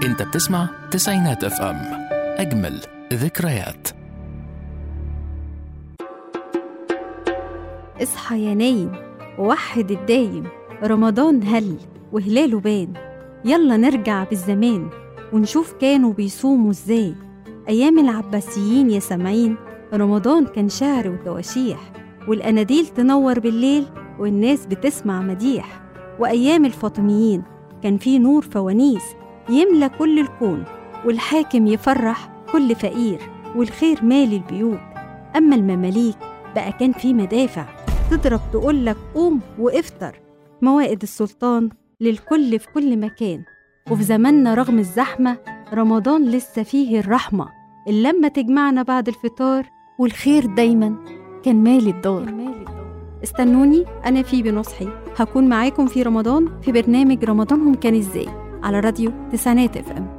انت بتسمع تسعينات اف ام اجمل ذكريات اصحى يا نايم ووحد الدايم رمضان هل وهلاله بان يلا نرجع بالزمان ونشوف كانوا بيصوموا ازاي أيام العباسيين يا سامعين رمضان كان شعر وتواشيح والأناديل تنور بالليل والناس بتسمع مديح وأيام الفاطميين كان في نور فوانيس يملى كل الكون والحاكم يفرح كل فقير والخير مالي البيوت أما المماليك بقى كان في مدافع تضرب تقولك قوم وافطر موائد السلطان للكل في كل مكان وفي زماننا رغم الزحمة رمضان لسه فيه الرحمة اللمة تجمعنا بعد الفطار والخير دايما كان مالي الدار استنوني أنا في بنصحي هكون معاكم في رمضان في برنامج رمضانهم كان ازاي على راديو تسعينات اف ام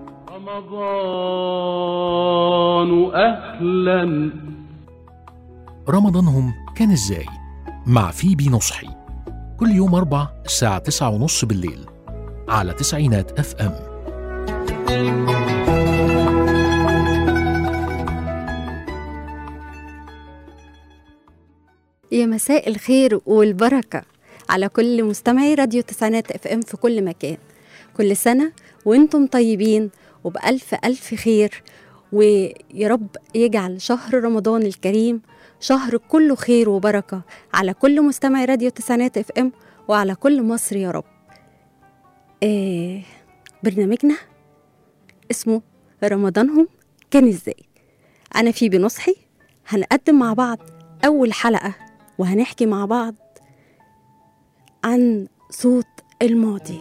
رمضان أهلا رمضانهم كان ازاي مع فيبي نصحي كل يوم أربع الساعة تسعة ونص بالليل على تسعينات اف ام يا مساء الخير والبركة على كل مستمعي راديو تسعينات اف ام في كل مكان كل سنة وانتم طيبين وبألف ألف خير ويا رب يجعل شهر رمضان الكريم شهر كله خير وبركة على كل مستمعي راديو تسعينات اف ام وعلى كل مصر يا رب آه برنامجنا اسمه رمضانهم كان ازاي أنا في بنصحي هنقدم مع بعض أول حلقة وهنحكي مع بعض عن صوت الماضي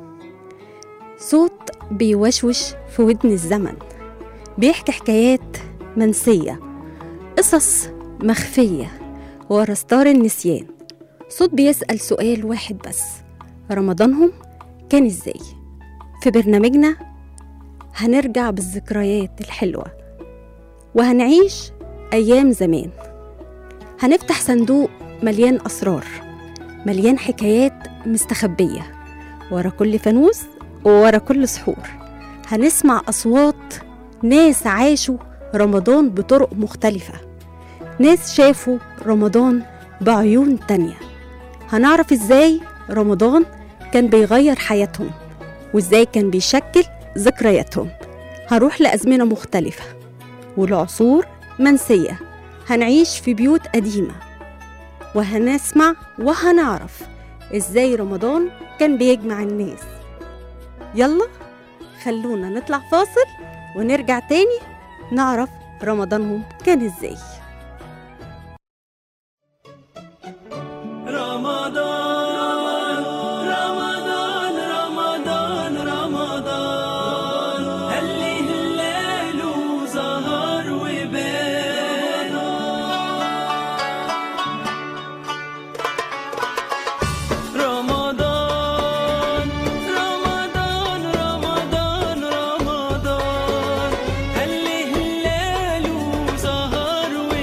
صوت بيوشوش في ودن الزمن بيحكي حكايات منسية قصص مخفية ورا ستار النسيان صوت بيسأل سؤال واحد بس رمضانهم كان ازاي في برنامجنا هنرجع بالذكريات الحلوة وهنعيش أيام زمان هنفتح صندوق مليان أسرار مليان حكايات مستخبية ورا كل فانوس وورا كل سحور هنسمع أصوات ناس عاشوا رمضان بطرق مختلفة ناس شافوا رمضان بعيون تانية هنعرف ازاي رمضان كان بيغير حياتهم وازاي كان بيشكل ذكرياتهم هنروح لأزمنة مختلفة والعصور منسية هنعيش في بيوت قديمة وهنسمع وهنعرف ازاي رمضان كان بيجمع الناس يلا خلونا نطلع فاصل ونرجع تاني نعرف رمضانهم كان ازاي رمضان رمضان رمضان رمضان هلي هلال وزهر وبان رمضان رمضان رمضان رمضان هلي هلال وزهر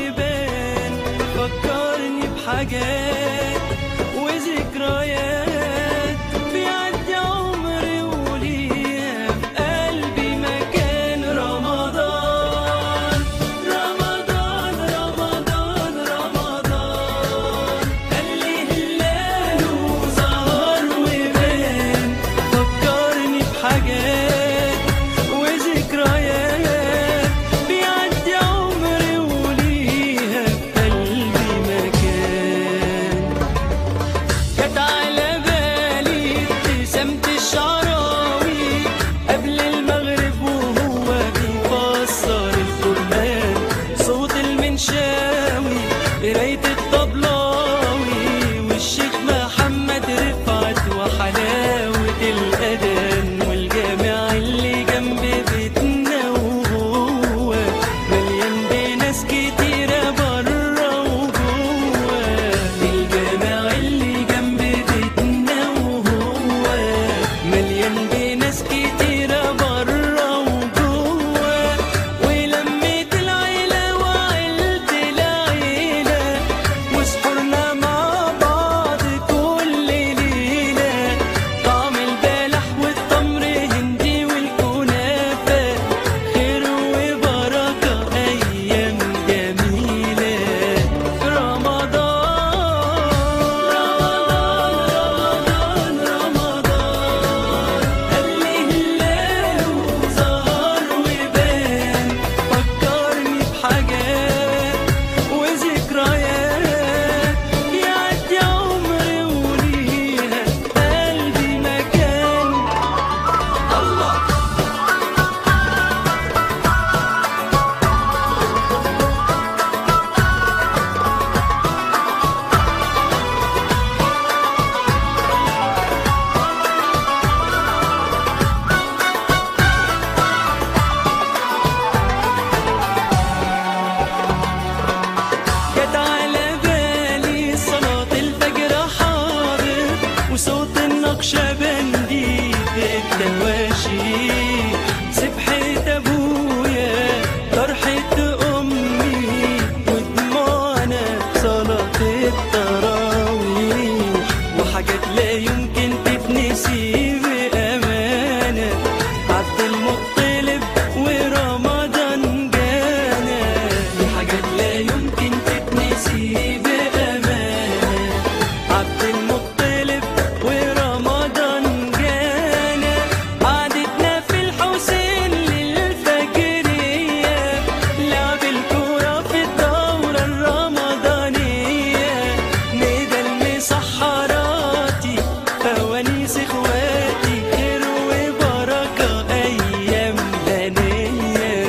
النقشبندي التواشي سبحة أبويا فرحة أمي ودموعنا صلاة التراويح وحاجات لا يمكن تتنسي بأمانة عبد المطلب ورمضان جانا دي حاجات لا يمكن تتنسي بأمانة عبد المطلب ورمضان جانا قعدتنا في الحسين للفجرية لعب الكورة في الدورة الرمضانية ندى المسحراتي فوانيس اخواتي خير وبركة أيام هنية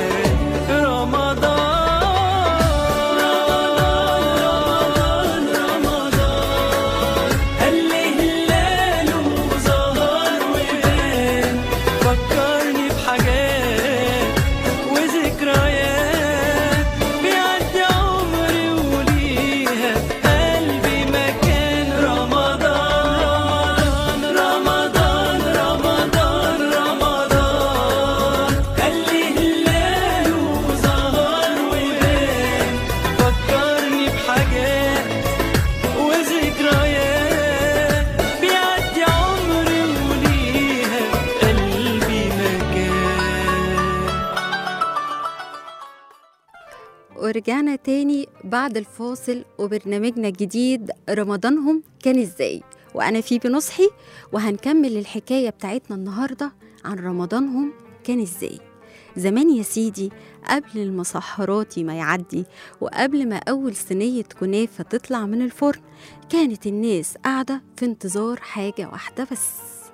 رمضان رمضان هلي هلاله ظهر وبان فكرني بحاجات وذكريات بيعدي عمري وليها قلبي مكان رمضان رمضان رمضان رمضان خلي هلاله ظهر وبان فكرني بحاجات وذكريات بيعدي عمري وليها قلبي مكان ورجعنا تاني بعد الفاصل وبرنامجنا الجديد رمضانهم كان ازاي وانا فيبي نصحي وهنكمل الحكايه بتاعتنا النهارده عن رمضانهم كان ازاي زمان يا سيدي قبل المسحراتي ما يعدي وقبل ما أول صينية كنافة تطلع من الفرن كانت الناس قاعدة في انتظار حاجة واحدة بس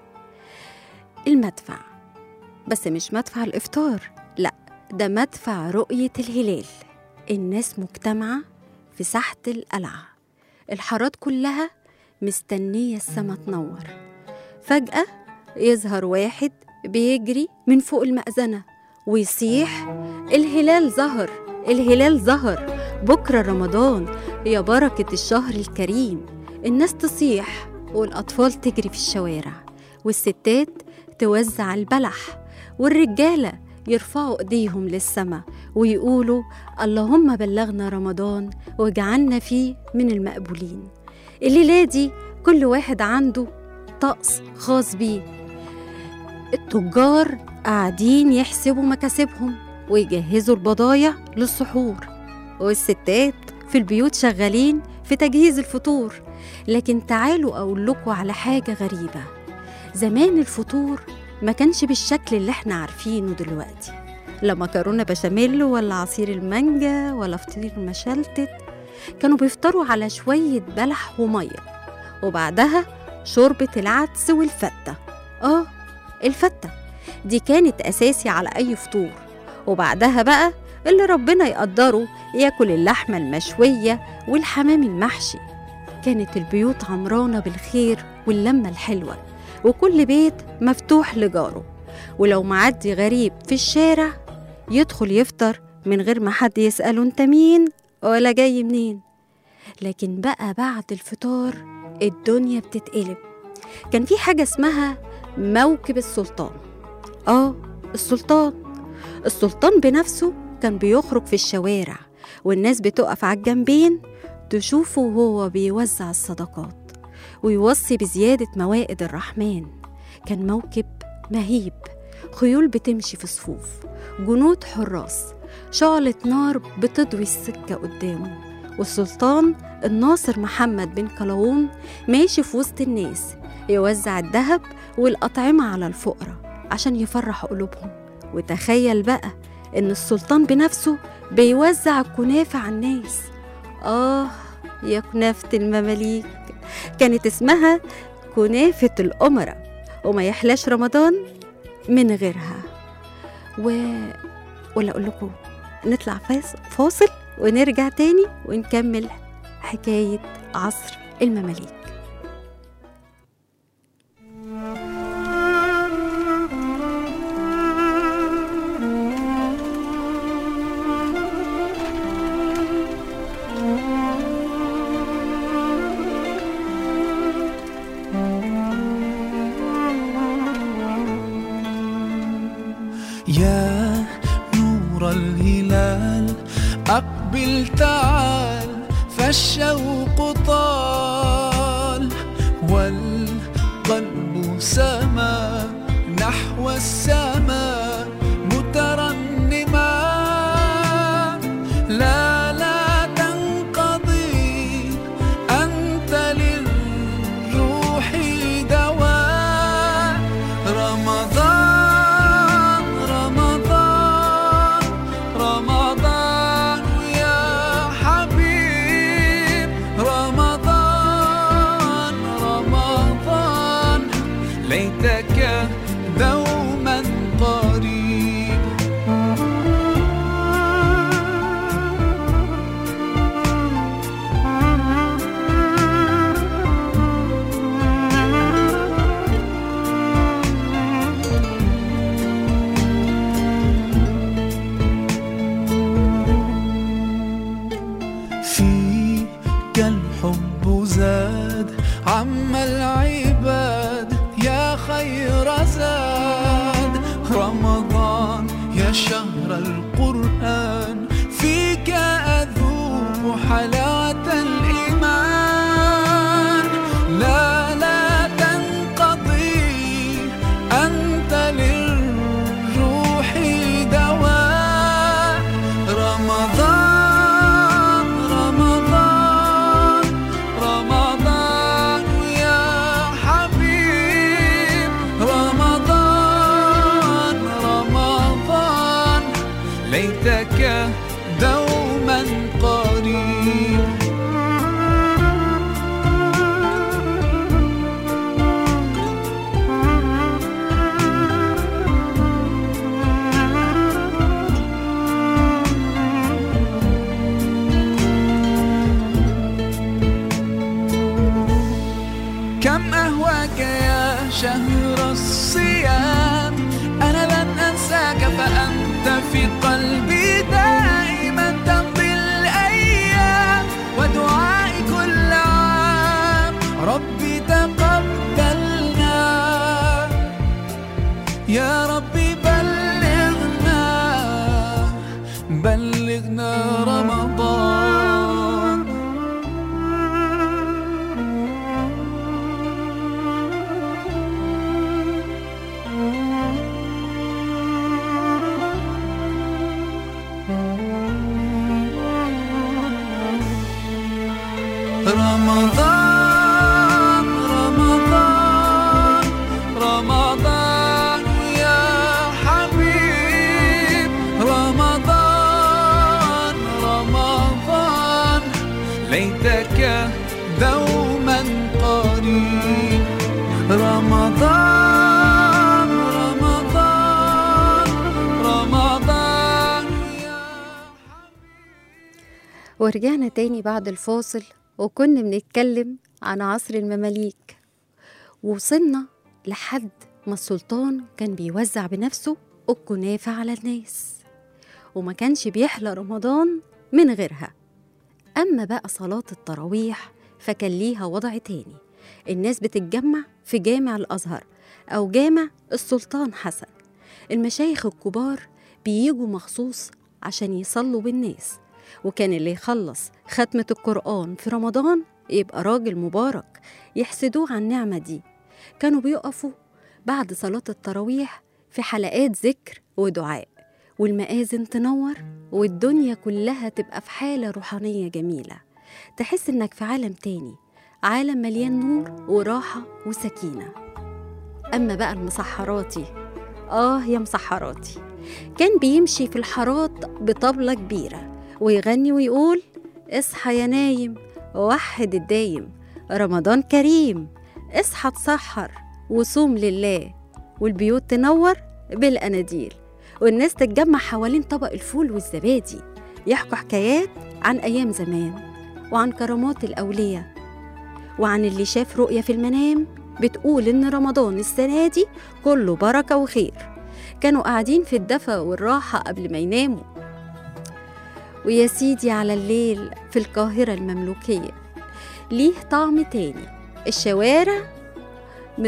المدفع بس مش مدفع الإفطار لأ ده مدفع رؤية الهلال الناس مجتمعة في ساحة القلعة الحارات كلها مستنية السما تنور فجأة يظهر واحد بيجري من فوق المأذنة ويصيح الهلال ظهر الهلال ظهر بكرة رمضان يا بركة الشهر الكريم الناس تصيح والأطفال تجري في الشوارع والستات توزع البلح والرجالة يرفعوا ايديهم للسماء ويقولوا اللهم بلغنا رمضان واجعلنا فيه من المقبولين الليلة دي كل واحد عنده طقس خاص بيه التجار قاعدين يحسبوا مكاسبهم ويجهزوا البضايع للسحور والستات في البيوت شغالين في تجهيز الفطور لكن تعالوا أقول لكم على حاجة غريبة زمان الفطور ما كانش بالشكل اللي احنا عارفينه دلوقتي لا مكرونة بشاميل ولا عصير المانجا ولا فطير مشلتت كانوا بيفطروا على شوية بلح ومية وبعدها شوربة العدس والفتة آه الفتة دي كانت أساسي على أي فطور وبعدها بقى اللي ربنا يقدره ياكل اللحمة المشوية والحمام المحشي كانت البيوت عمرانة بالخير واللمة الحلوة وكل بيت مفتوح لجاره ولو معدي غريب في الشارع يدخل يفطر من غير ما حد يسأله انت مين ولا جاي منين لكن بقى بعد الفطار الدنيا بتتقلب كان في حاجة اسمها موكب السلطان اه السلطان السلطان بنفسه كان بيخرج في الشوارع والناس بتقف على الجنبين تشوفه وهو بيوزع الصدقات ويوصي بزيادة موائد الرحمن كان موكب مهيب خيول بتمشي في صفوف جنود حراس شعلة نار بتضوي السكة قدامه والسلطان الناصر محمد بن قلاوون ماشي في وسط الناس يوزع الذهب والأطعمة على الفقراء عشان يفرح قلوبهم وتخيل بقى إن السلطان بنفسه بيوزع الكنافة على الناس آه يا كنافة المماليك كانت اسمها كنافة الأمراء وما يحلاش رمضان من غيرها و... ولا أقول لكم نطلع فاس- فاصل ونرجع تاني ونكمل حكاية عصر المماليك يا نور الهلال أقبل تعال فالشوق طال والقلب سما نحو السماء مترنما لا لا تنقضي أنت للروح دواء رمضان رمضان رمضان يا حبيب رمضان رمضان ليتك دوما قريب فيك الحب زاد عم العباد يا خير زاد رمضان يا شهر القرآن فيك أذوق حلاوة الإيمان لا لا تنقضي أنت للروح دواء رمضان رمضان رمضان يا حبيب رمضان رمضان ليتك دوما قريب كم أهواك يا شهر الصيام أنا لن أنساك فأنت في قلبي دائما تمضي الأيام ودعائي كل عام ربي تقبلنا يا ربي بلغنا بلغنا رمضان رمضان رمضان رمضان يا حبيب رمضان رمضان ليتك دوما قريب رمضان رمضان رمضان يا ورجعنا تاني بعد الفاصل وكنا بنتكلم عن عصر المماليك ووصلنا لحد ما السلطان كان بيوزع بنفسه الكنافة على الناس وما كانش بيحلى رمضان من غيرها أما بقى صلاة التراويح فكان ليها وضع تاني الناس بتتجمع في جامع الأزهر أو جامع السلطان حسن المشايخ الكبار بيجوا مخصوص عشان يصلوا بالناس وكان اللي يخلص ختمة القرآن في رمضان يبقى راجل مبارك يحسدوه على النعمة دي كانوا بيقفوا بعد صلاة التراويح في حلقات ذكر ودعاء والمآذن تنور والدنيا كلها تبقى في حالة روحانية جميلة تحس إنك في عالم تاني عالم مليان نور وراحة وسكينة أما بقى المسحراتي آه يا مسحراتي كان بيمشي في الحارات بطبلة كبيرة ويغني ويقول اصحى يا نايم وحد الدايم رمضان كريم اصحى تسحر وصوم لله والبيوت تنور بالأناديل والناس تتجمع حوالين طبق الفول والزبادي يحكوا حكايات عن أيام زمان وعن كرامات الأولياء وعن اللي شاف رؤية في المنام بتقول إن رمضان السنة دي كله بركة وخير كانوا قاعدين في الدفا والراحة قبل ما يناموا ويا سيدي على الليل في القاهرة المملوكية ليه طعم تاني الشوارع مد...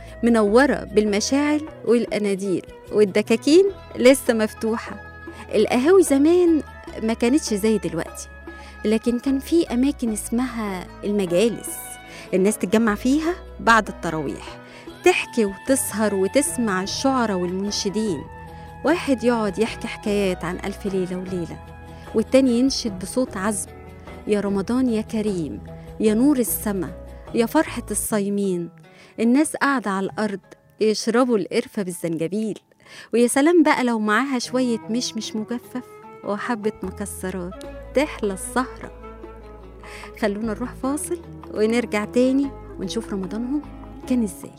منورة بالمشاعل والأناديل والدكاكين لسه مفتوحة القهاوي زمان ما كانتش زي دلوقتي لكن كان في أماكن اسمها المجالس الناس تتجمع فيها بعد التراويح تحكي وتسهر وتسمع الشعراء والمنشدين واحد يقعد يحكي حكايات عن ألف ليلة وليلة والتاني ينشد بصوت عذب يا رمضان يا كريم يا نور السما يا فرحة الصايمين الناس قاعدة على الأرض يشربوا القرفة بالزنجبيل ويا سلام بقى لو معاها شوية مشمش مجفف وحبة مكسرات تحلى السهرة خلونا نروح فاصل ونرجع تاني ونشوف رمضانهم كان ازاي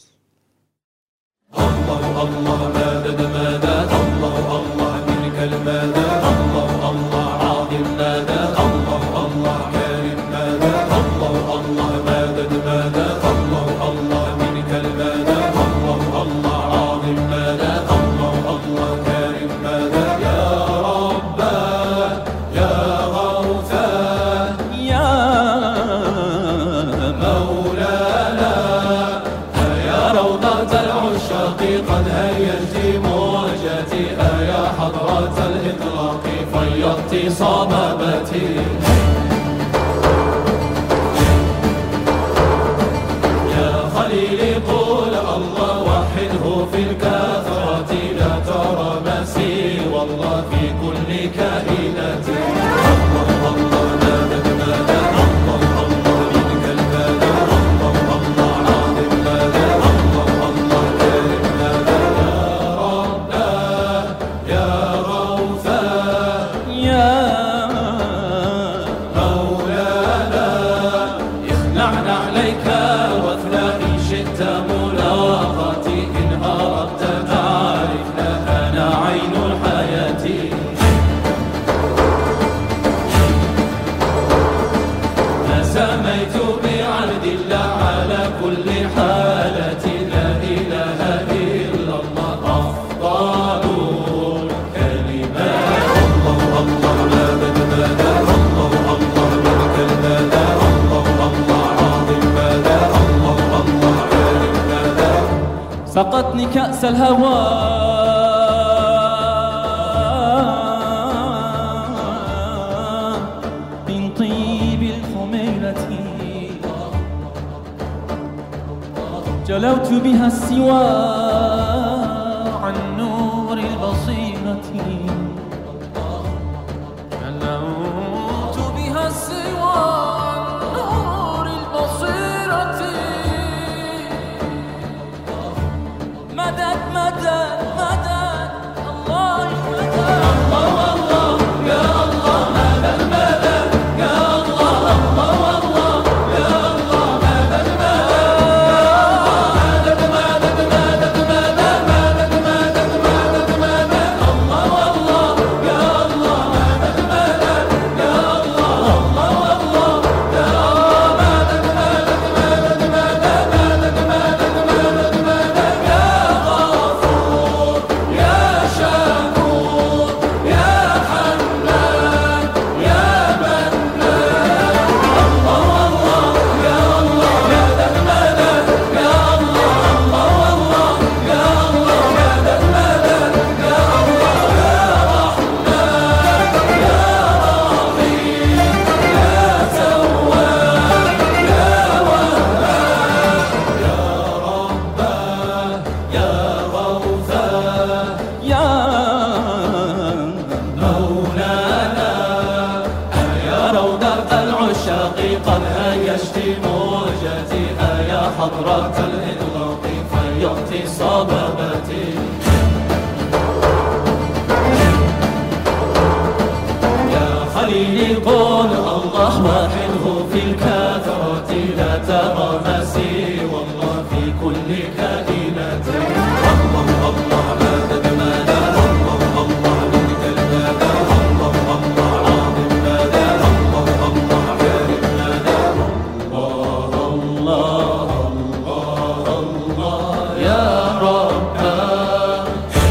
يا مولانا يا روضة العشاق قد هيجت موجتي يا حضرة الإطلاق فيضت صبابتي يا خليلي قول الله وحده في الكثرة لا ترى ما سوى الله في كل كائنتي يا مولانا اخلعن عليك واثنى إن شئت ملاقتي إن أردت تعرفنا أنا عين الحياة ما سميت بعبد الله على كل حالة لا إله إلا الله أفضل الكلمات الله الله لا بدل الله الله ملك المدى الله الله عظيم مدى الله الله كريم مدى سقتني كأس الهوى من طيب الخميلة جلوت بها السوى عن نور البصيرة جلوت بها السوى عن نور البصيرة مدد مدد مدد الله مدد الله الله يا الله مدد مدد يا الله الله الله يا الله مدد مدد مدد مدد مدد مدد مدد مدد مدد الله الله يا الله مدد مدد يا الله الله الله يا الله مدد مدد مدد مدد مدد مدد مدد يا غفور يا شكور يا حنان يا منان الله الله يا الله مدد مدد يا الله الله الله يا الله مدد مدد يا الله يا رحمن يا رحيم يا تواب يا وهاب يا رباه يا غوثاه يا مولانا يا روضة العشاق قد هيجت موجتي يا حضرة الإطلاق فيضت صبابتي يا خليلي قول الله واحده في الكثرة لا ترى ما سوى الله في كل كائنات الله الله مدد مدى الله الله ملك المدى الله الله عظيم مدى الله الله كريم مدى الله الله الله الله يا رباه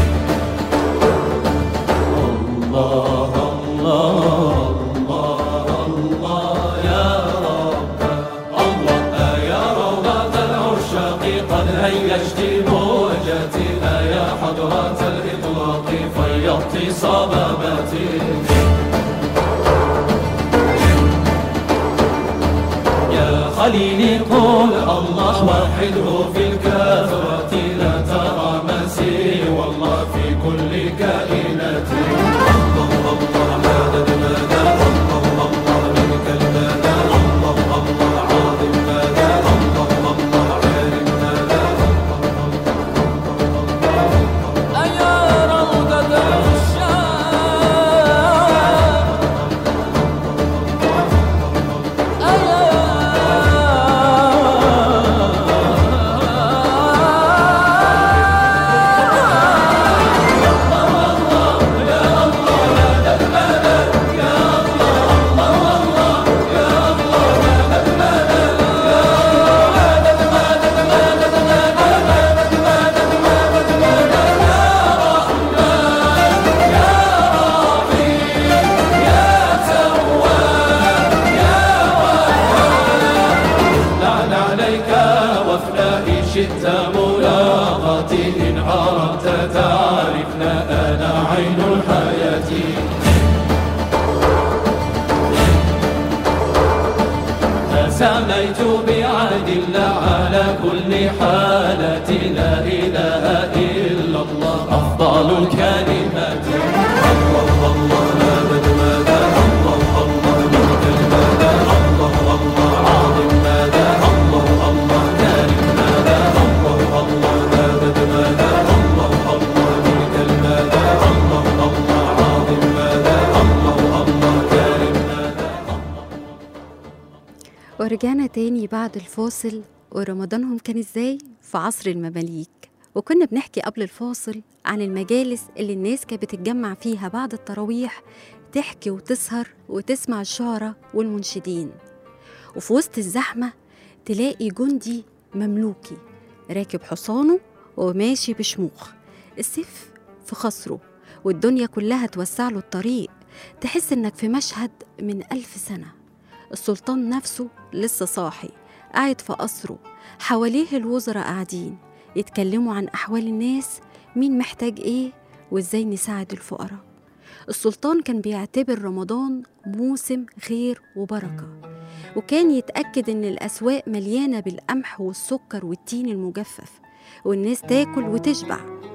الله الله الله الله يا رب الله يا روضة العشاق قد هيجت بموجتنا يا حضرة الإطلاق فيضت صبابتي يا خليلي قل الله وحده في الكثرة لا ترى من سوى الله في كل كائناتي الله الله مدد مدد الله الله منك المدد الله الله عظيم مدد الله الله عالم مدد أيا روضة العشاق لعن عليك وافناء شئت ملاقتي إن عرفت تعرفنا أنا عين الحياة سميت بعهد الله على كل حالة لا إله إلا الله أفضل الكلمات الله الله لا بد مدى الله الله ملك المدى الله الله عظيم مدى الله الله كريم مدى الله الله لا بد مدى الله الله ملك المدى الله الله عظيم مدى الله الله كريم مدى ورجعنا تاني بعد الفاصل ورمضانهم كان ازاي في عصر المماليك وكنا بنحكي قبل الفاصل عن المجالس اللي الناس كانت بتتجمع فيها بعد التراويح تحكي وتسهر وتسمع الشعراء والمنشدين وفي وسط الزحمة تلاقي جندي مملوكي راكب حصانه وماشي بشموخ السيف في خصره والدنيا كلها توسع له الطريق تحس انك في مشهد من ألف سنة السلطان نفسه لسه صاحي قاعد في قصره حواليه الوزراء قاعدين يتكلموا عن أحوال الناس مين محتاج إيه وإزاي نساعد الفقراء السلطان كان بيعتبر رمضان موسم خير وبركة وكان يتأكد إن الأسواق مليانة بالقمح والسكر والتين المجفف والناس تاكل وتشبع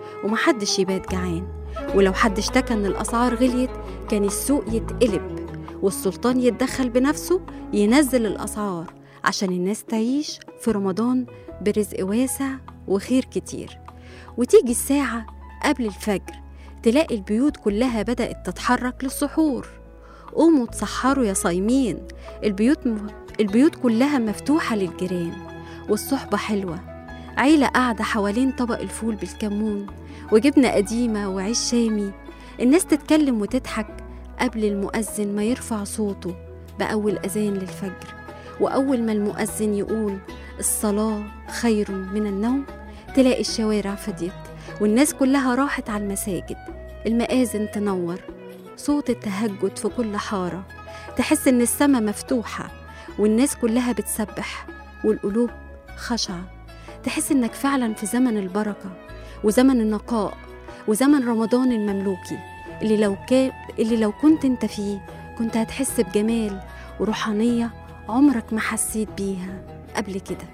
ومحدش يبات جعان ولو حد اشتكى إن الأسعار غليت كان السوق يتقلب والسلطان يتدخل بنفسه ينزل الأسعار عشان الناس تعيش في رمضان برزق واسع وخير كتير وتيجي الساعة قبل الفجر تلاقي البيوت كلها بدأت تتحرك للسحور قوموا تسحروا يا صايمين البيوت م... البيوت كلها مفتوحة للجيران والصحبة حلوة عيلة قاعدة حوالين طبق الفول بالكمون وجبنة قديمة وعيش شامي الناس تتكلم وتضحك قبل المؤذن ما يرفع صوته بأول أذان للفجر وأول ما المؤذن يقول الصلاة خير من النوم تلاقي الشوارع فضيت والناس كلها راحت على المساجد المآذن تنور صوت التهجد في كل حارة تحس إن السماء مفتوحة والناس كلها بتسبح والقلوب خشعة تحس إنك فعلا في زمن البركة وزمن النقاء وزمن رمضان المملوكي اللي لو كان اللي لو كنت انت فيه كنت هتحس بجمال وروحانية عمرك ما حسيت بيها قبل كده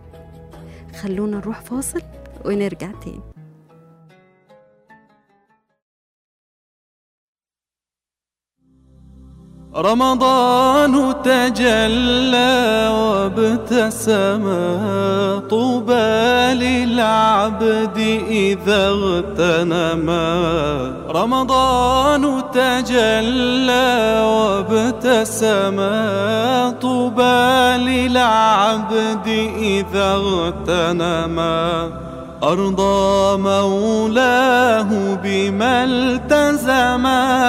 خلونا نروح فاصل ونرجع تاني رمضان تجلى وابتسم طوبى للعبد إذا اغتنم رمضان تجلى وابتسم طوبى للعبد إذا اغتنم أرضى مولاه بما التزم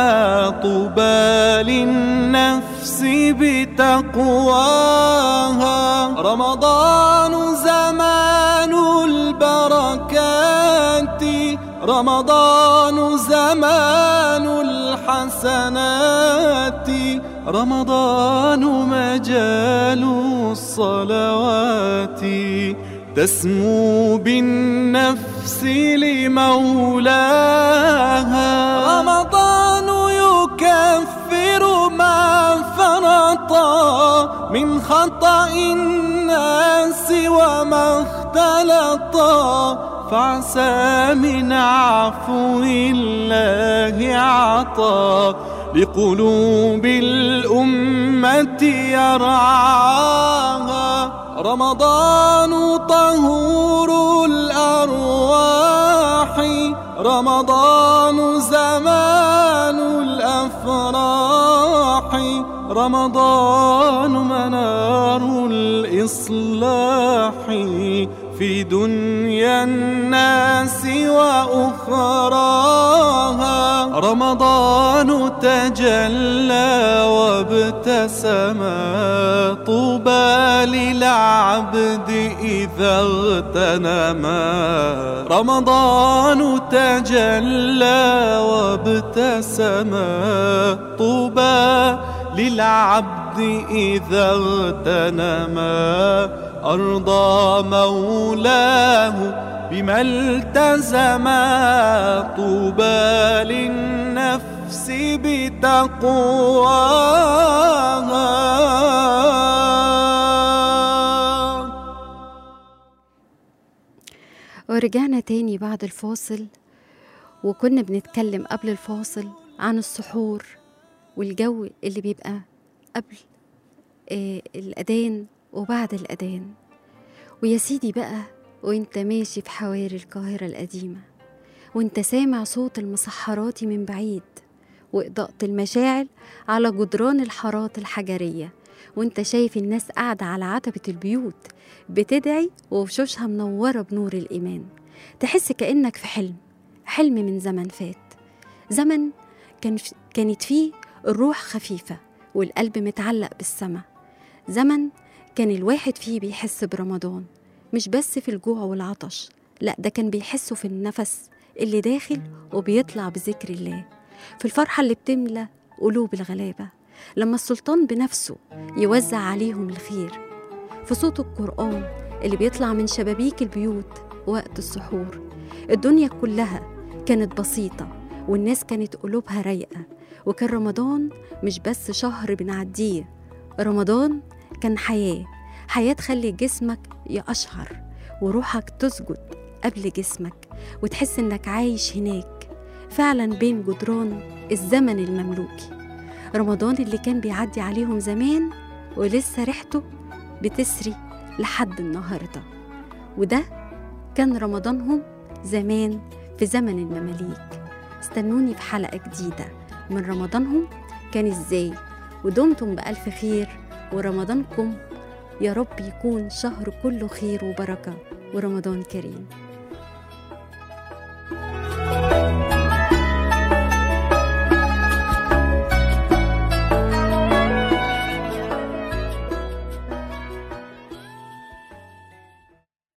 طوبى للنفس بتقواها رمضان زمان البركات رمضان زمان الحسنات رمضان مجال الصلوات تسمو بالنفس لمولاها رمضان يكفر ما فرطا من خطأ الناس وما اختلطا فعسى من عفو الله عطا لقلوب الأمة يرعاها رمضان طهور الأرواح رمضان زمان الأفراح رمضان منار الإصلاح في دنيا الناس وأخراها رمضان تجلى وابتسم طوبى للعبد إذا اغتنما رمضان تجلى وابتسم طوبى للعبد إذا اغتنما أرضى مولاه بما التزم طوبى للنفس بتقواها ورجعنا تاني بعد الفاصل وكنا بنتكلم قبل الفاصل عن السحور والجو اللي بيبقى قبل آه الأذان وبعد الأذان ويا سيدي بقى وانت ماشي في حواري القاهرة القديمة وانت سامع صوت المسحرات من بعيد وإضاءة المشاعل على جدران الحارات الحجرية وانت شايف الناس قاعدة على عتبة البيوت بتدعي ووشوشها منورة بنور الإيمان تحس كأنك في حلم حلم من زمن فات زمن كان ف... كانت فيه الروح خفيفة والقلب متعلق بالسما زمن كان الواحد فيه بيحس برمضان مش بس في الجوع والعطش لا ده كان بيحسه في النفس اللي داخل وبيطلع بذكر الله في الفرحة اللي بتملى قلوب الغلابة لما السلطان بنفسه يوزع عليهم الخير في صوت القرآن اللي بيطلع من شبابيك البيوت وقت السحور الدنيا كلها كانت بسيطة والناس كانت قلوبها رايقة وكان رمضان مش بس شهر بنعديه رمضان كان حياة حياة تخلي جسمك يقشعر وروحك تسجد قبل جسمك وتحس انك عايش هناك فعلا بين جدران الزمن المملوكي رمضان اللي كان بيعدي عليهم زمان ولسه ريحته بتسري لحد النهارده وده كان رمضانهم زمان في زمن المماليك استنوني في حلقة جديدة من رمضانهم كان ازاي ودمتم بألف خير ورمضانكم يا رب يكون شهر كله خير وبركة ورمضان كريم